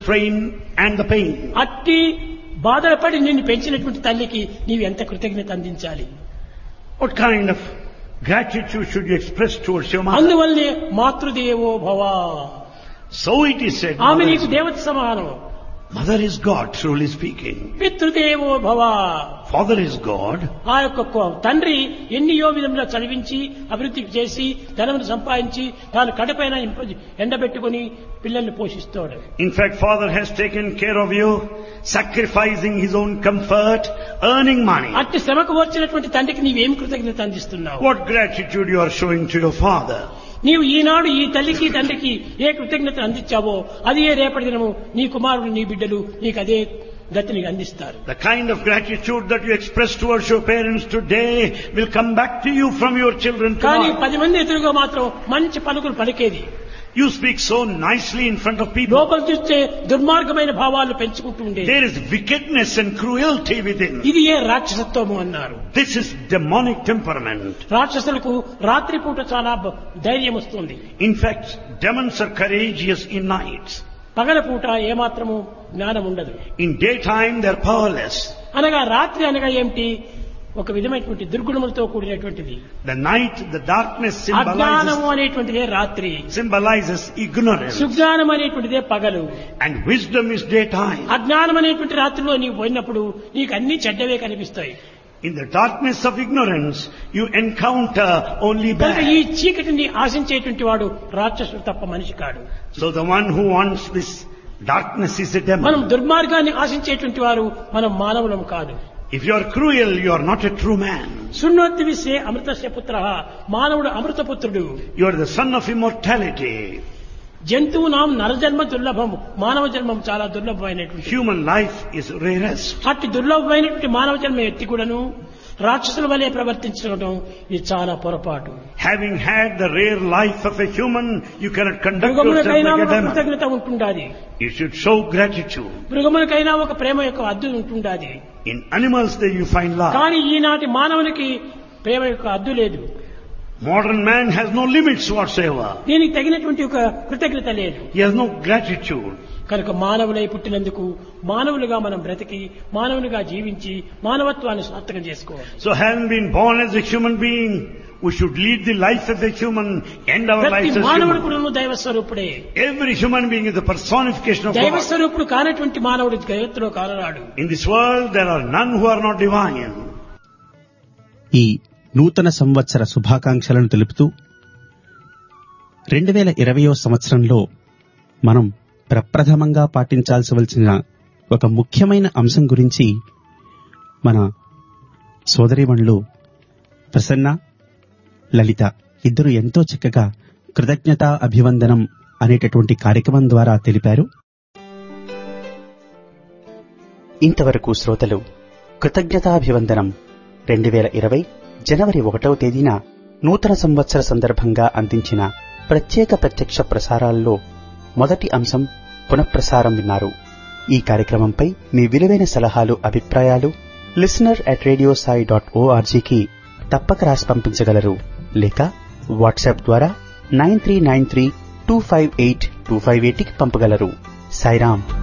strain and the pain. అట్టి బాధలు పడి నిన్ను పెంచినటువంటి తల్లికి నీవు ఎంత కృతజ్ఞత అందించాలి What kind of gratitude should you express towards your mother? అందువల్లే మాతృదేవో భవ So it is said, ఆమె mother నీకు is, దేవత సమానం mother is God, truly speaking. పితృదేవో భవ Father is God. ఆ యొక్క కొ- తండ్రి ఎన్నియో విధంగా చదివించి అభివృద్ధి చేసి ధనమును సంపాదించి తాను కడపైన ఇంప- ఎండబెట్టుకుని పిల్లల్ని పోషిస్తాడు In fact, Father has taken care of you, sacrificing his own comfort, earning money. అట్టి శ్రమకు వచ్చినటువంటి తండ్రికి నీవేం కృతజ్ఞత అందిస్తున్నావు What gratitude you are showing to your father. నీవు ఈనాడు ఈ తల్లికి తండ్రికి ఏ కృతజ్ఞత అందించావో అది ఏ రేపటి దినము నీ కుమారుడు నీ బిడ్డలు నీకు అదే గతిని అందిస్తారు The kind of gratitude that you express towards your parents today will come back to you from your children కానీ tomorrow. పది మంది ఎదురుగా మాత్రం మంచి పలుకులు పలికేది You speak so nicely in front of people. లోపల చూస్తే దుర్మార్గమైన భావాలు పెంచుకుంటూ ఉండేది There is wickedness and cruelty within. ఇది ఏ రాక్షసత్వము అన్నారు This is demonic temperament. రాక్షసులకు రాత్రిపూట చాలా బ- ధైర్యం వస్తుంది In fact, demons are courageous in nights. పగలపూట ఏమాత్రము జ్ఞానం ఉండదు In daytime, they're powerless. అనగా రాత్రి అనగా ఏమిటి ఒక విధమైనటువంటి దుర్గుణములతో కూడినటువంటిది The night, the darkness అజ్ఞానము symbolizes, అనేటువంటిదే రాత్రి symbolizes ignorance. సుజ్ఞానం అనేటువంటిదే పగలు And wisdom is daytime. అజ్ఞానం అనేటువంటి రాత్రిలో నీవు పోయినప్పుడు నీకు అన్ని చెడ్డవే కనిపిస్తాయి In the darkness of ignorance, you encounter only కనుక ఈ bad. చీకటిని ఆశించేటువంటి వాడు రాక్షసుడు తప్ప మనిషి కాడు So the one who wants this darkness is a మనం demon. దుర్మార్గాన్ని ఆశించేటువంటి వారు మనం మానవులం కాదు If you are cruel, you are not a true man. శృణ్వతి విశ్వే అమృతస్య పుత్ర మానవుడు అమృతపుత్రుడు You are the son of immortality. జంతువు నాం నరజన్మ దుర్లభం మానవ జన్మం చాలా దుర్లభమైనటువంటి Human life is rarest. అట్టి దుర్లభమైనటువంటి మానవ జన్మ ఎత్తి కూడాను రాక్షసుల వలె ప్రవర్తించడం ఇది చాలా పొరపాటు Having had the rare life of a human, you cannot conduct yourself మృగములకైనా like a ఒక demon. కృతజ్ఞత ఉంటుండాలి You should show gratitude. మృగములకైనా ఒక ప్రేమ యొక్క అద్దు ఉంటుండాలి In animals, there you find love. కానీ ఈనాటి మానవునికి ప్రేమ యొక్క అద్దు లేదు Modern man has no limits whatsoever. దీనికి తగినటువంటి ఒక కృతజ్ఞత లేదు He has no gratitude. కనుక మానవులై పుట్టినందుకు మానవులుగా మనం బ్రతికి మానవులుగా జీవించి మానవత్వాన్ని సార్థకం చేసుకోవాలి So having been born as a human being, we should lead the life of a human, end our ప్రతి lives as మానవుడు human. కూడా దైవ స్వరూపుడే Every human being is the personification of దైవ God. స్వరూపుడు కానటువంటి మానవుడు జగత్తులో కానరాడు In this world, there are none who are not divine. ఈ నూతన సంవత్సర శుభాకాంక్షలను తెలుపుతూ రెండు వేల ఇరవయో సంవత్సరంలో మనం ప్రప్రథమంగా పాటించాల్సవలసిన ఒక ముఖ్యమైన అంశం గురించి మన సోదరీమణులు ప్రసన్న లలిత ఇద్దరు ఎంతో చక్కగా కృతజ్ఞతా అభివందనం అనేటటువంటి కార్యక్రమం ద్వారా తెలిపారు ఇంతవరకు శ్రోతలు కృతజ్ఞతాభివందనం రెండు వేల ఇరవై జనవరి ఒకటవ తేదీన నూతన సంవత్సర సందర్భంగా అందించిన ప్రత్యేక ప్రత్యక్ష ప్రసారాల్లో మొదటి అంశం పునఃప్రసారం విన్నారు ఈ కార్యక్రమంపై మీ విలువైన సలహాలు అభిప్రాయాలు listener at radio Sai dot ఓఆర్జీకి తప్పక రాసి పంపించగలరు లేక వాట్సాప్ ద్వారా nine three nine three two five eight two five ఎయిట్కి పంపగలరు సాయిరామ్